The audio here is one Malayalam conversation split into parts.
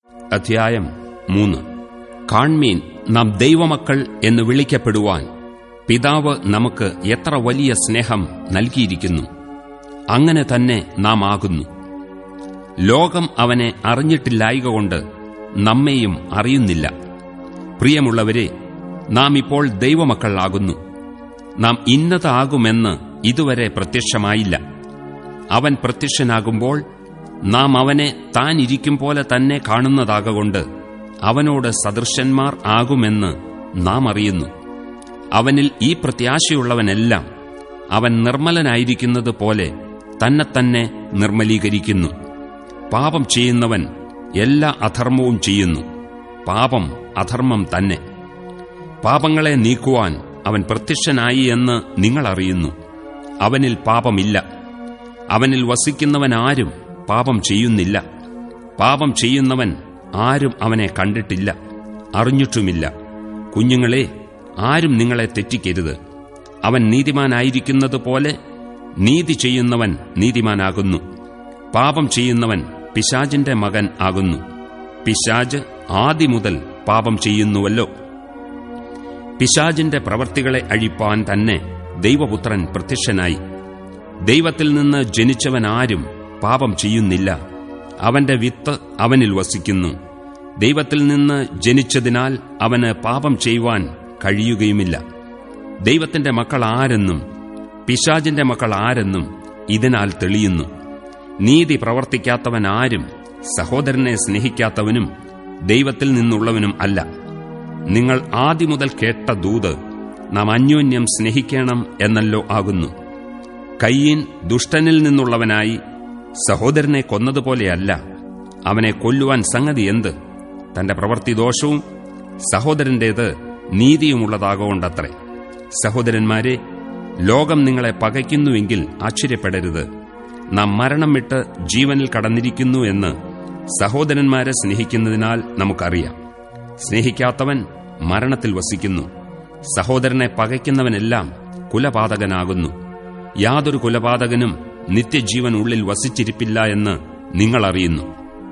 അധ്യായം മൂന്ന് കാൺമീൻ നാം ദൈവമക്കൾ എന്ന് വിളിക്കപ്പെടുവാൻ പിതാവ് നമുക്ക് എത്ര വലിയ സ്നേഹം നൽകിയിരിക്കുന്നു അങ്ങനെ തന്നെ നാം ആകുന്നു ലോകം അവനെ അറിഞ്ഞിട്ടില്ലായകൊണ്ട് നമ്മെയും അറിയുന്നില്ല പ്രിയമുള്ളവരെ നാം ഇപ്പോൾ ദൈവമക്കളാകുന്നു നാം ഇന്നതാകുമെന്ന് ഇതുവരെ പ്രത്യക്ഷമായില്ല അവൻ പ്രത്യക്ഷനാകുമ്പോൾ നാം അവനെ താൻ ഇരിക്കും പോലെ തന്നെ കാണുന്നതാകൊണ്ട് അവനോട് സദൃശന്മാർ ആകുമെന്ന് നാം അറിയുന്നു അവനിൽ ഈ പ്രത്യാശയുള്ളവനെല്ലാം അവൻ നിർമ്മലനായിരിക്കുന്നത് പോലെ തന്നെത്തന്നെ നിർമ്മലീകരിക്കുന്നു പാപം ചെയ്യുന്നവൻ എല്ലാ അധർമ്മവും ചെയ്യുന്നു പാപം അധർമ്മം തന്നെ പാപങ്ങളെ നീക്കുവാൻ അവൻ പ്രത്യക്ഷനായി എന്ന് നിങ്ങൾ അറിയുന്നു അവനിൽ പാപമില്ല അവനിൽ വസിക്കുന്നവൻ ആരും പാപം ചെയ്യുന്നില്ല പാപം ചെയ്യുന്നവൻ ആരും അവനെ കണ്ടിട്ടില്ല അറിഞ്ഞിട്ടുമില്ല കുഞ്ഞുങ്ങളെ ആരും നിങ്ങളെ തെറ്റിക്കരുത് അവൻ നീതിമാനായിരിക്കുന്നത് പോലെ നീതി ചെയ്യുന്നവൻ നീതിമാനാകുന്നു പാപം ചെയ്യുന്നവൻ പിശാജിന്റെ മകൻ ആകുന്നു പിശാജ് ആദ്യ മുതൽ പാപം ചെയ്യുന്നുവല്ലോ പിശാജിന്റെ പ്രവർത്തികളെ അഴിപ്പാൻ തന്നെ ദൈവപുത്രൻ പ്രത്യക്ഷനായി ദൈവത്തിൽ നിന്ന് ജനിച്ചവൻ ആരും പാപം ചെയ്യുന്നില്ല അവന്റെ വിത്ത് അവനിൽ വസിക്കുന്നു ദൈവത്തിൽ നിന്ന് ജനിച്ചതിനാൽ അവന് പാപം ചെയ്യുവാൻ കഴിയുകയുമില്ല ദൈവത്തിന്റെ മക്കൾ ആരെന്നും പിശാജിന്റെ മക്കൾ ആരെന്നും ഇതിനാൽ തെളിയുന്നു നീതി പ്രവർത്തിക്കാത്തവൻ ആരും സഹോദരനെ സ്നേഹിക്കാത്തവനും ദൈവത്തിൽ നിന്നുള്ളവനും അല്ല നിങ്ങൾ ആദ്യം മുതൽ കേട്ട ദൂത് നാം അന്യോന്യം സ്നേഹിക്കണം എന്നല്ലോ ആകുന്നു കയ്യീൻ ദുഷ്ടനിൽ നിന്നുള്ളവനായി സഹോദരനെ കൊന്നതുപോലെയല്ല അവനെ കൊല്ലുവാൻ സംഗതി എന്ത് തന്റെ പ്രവൃത്തി ദോഷവും സഹോദരന്റേത് നീതിയുമുള്ളതാകൊണ്ടത്രേ സഹോദരന്മാരെ ലോകം നിങ്ങളെ പകയ്ക്കുന്നുവെങ്കിൽ ആശ്ചര്യപ്പെടരുത് നാം മരണം വിട്ട് ജീവനിൽ കടന്നിരിക്കുന്നു എന്ന് സഹോദരന്മാരെ സ്നേഹിക്കുന്നതിനാൽ നമുക്കറിയാം സ്നേഹിക്കാത്തവൻ മരണത്തിൽ വസിക്കുന്നു സഹോദരനെ പകയ്ക്കുന്നവനെല്ലാം കുലപാതകനാകുന്നു യാതൊരു കുലപാതകനും നിത്യജീവൻ ഉള്ളിൽ വസിച്ചിരിപ്പില്ല എന്ന് നിങ്ങൾ അറിയുന്നു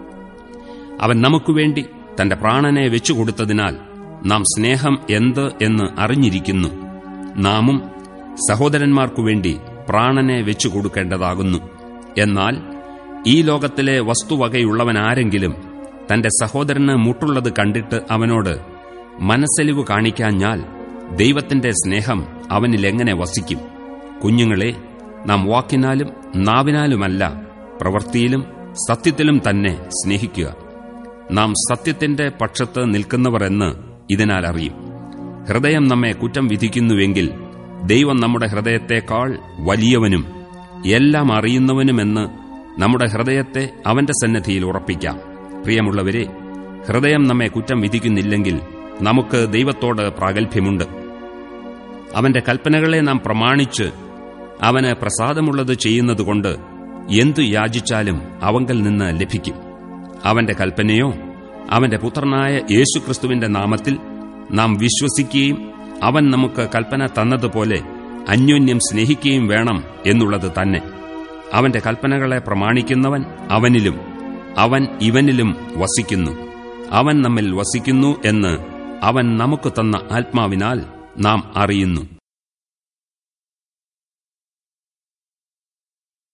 അവൻ നമുക്കുവേണ്ടി തന്റെ പ്രാണനെ വെച്ചുകൊടുത്തതിനാൽ നാം സ്നേഹം എന്ത് എന്ന് അറിഞ്ഞിരിക്കുന്നു നാമും സഹോദരന്മാർക്കുവേണ്ടി പ്രാണനെ വെച്ചുകൊടുക്കേണ്ടതാകുന്നു എന്നാൽ ഈ ലോകത്തിലെ വസ്തുവകയുള്ളവനാരെങ്കിലും തന്റെ സഹോദരന് മുട്ടുള്ളത് കണ്ടിട്ട് അവനോട് മനസ്സലിവ് കാണിക്കാഞ്ഞാൽ ദൈവത്തിന്റെ സ്നേഹം അവനിൽ എങ്ങനെ വസിക്കും കുഞ്ഞുങ്ങളെ നാം വാക്കിനാലും നാവിനാലുമല്ല പ്രവൃത്തിയിലും സത്യത്തിലും തന്നെ സ്നേഹിക്കുക നാം സത്യത്തിന്റെ പക്ഷത്ത് നിൽക്കുന്നവർ എന്ന് ഇതിനാൽ അറിയും ഹൃദയം നമ്മെ കുറ്റം വിധിക്കുന്നുവെങ്കിൽ ദൈവം നമ്മുടെ ഹൃദയത്തെക്കാൾ വലിയവനും എല്ലാം അറിയുന്നവനുമെന്ന് നമ്മുടെ ഹൃദയത്തെ അവന്റെ സന്നദ്ധിയിൽ ഉറപ്പിക്കാം പ്രിയമുള്ളവരെ ഹൃദയം നമ്മെ കുറ്റം വിധിക്കുന്നില്ലെങ്കിൽ നമുക്ക് ദൈവത്തോട് പ്രാഗൽഭ്യമുണ്ട് അവന്റെ കൽപ്പനകളെ നാം പ്രമാണിച്ച് അവന് പ്രസാദമുള്ളത് ചെയ്യുന്നതുകൊണ്ട് എന്തു യാചിച്ചാലും അവങ്കൽ നിന്ന് ലഭിക്കും അവന്റെ കൽപ്പനയോ അവന്റെ പുത്രനായ യേശുക്രിസ്തുവിന്റെ നാമത്തിൽ നാം വിശ്വസിക്കുകയും അവൻ നമുക്ക് കൽപ്പന തന്നതുപോലെ അന്യോന്യം സ്നേഹിക്കുകയും വേണം എന്നുള്ളത് തന്നെ അവന്റെ കൽപ്പനകളെ പ്രമാണിക്കുന്നവൻ അവനിലും അവൻ ഇവനിലും വസിക്കുന്നു അവൻ നമ്മിൽ വസിക്കുന്നു എന്ന് അവൻ നമുക്ക് തന്ന ആത്മാവിനാൽ നാം അറിയുന്നു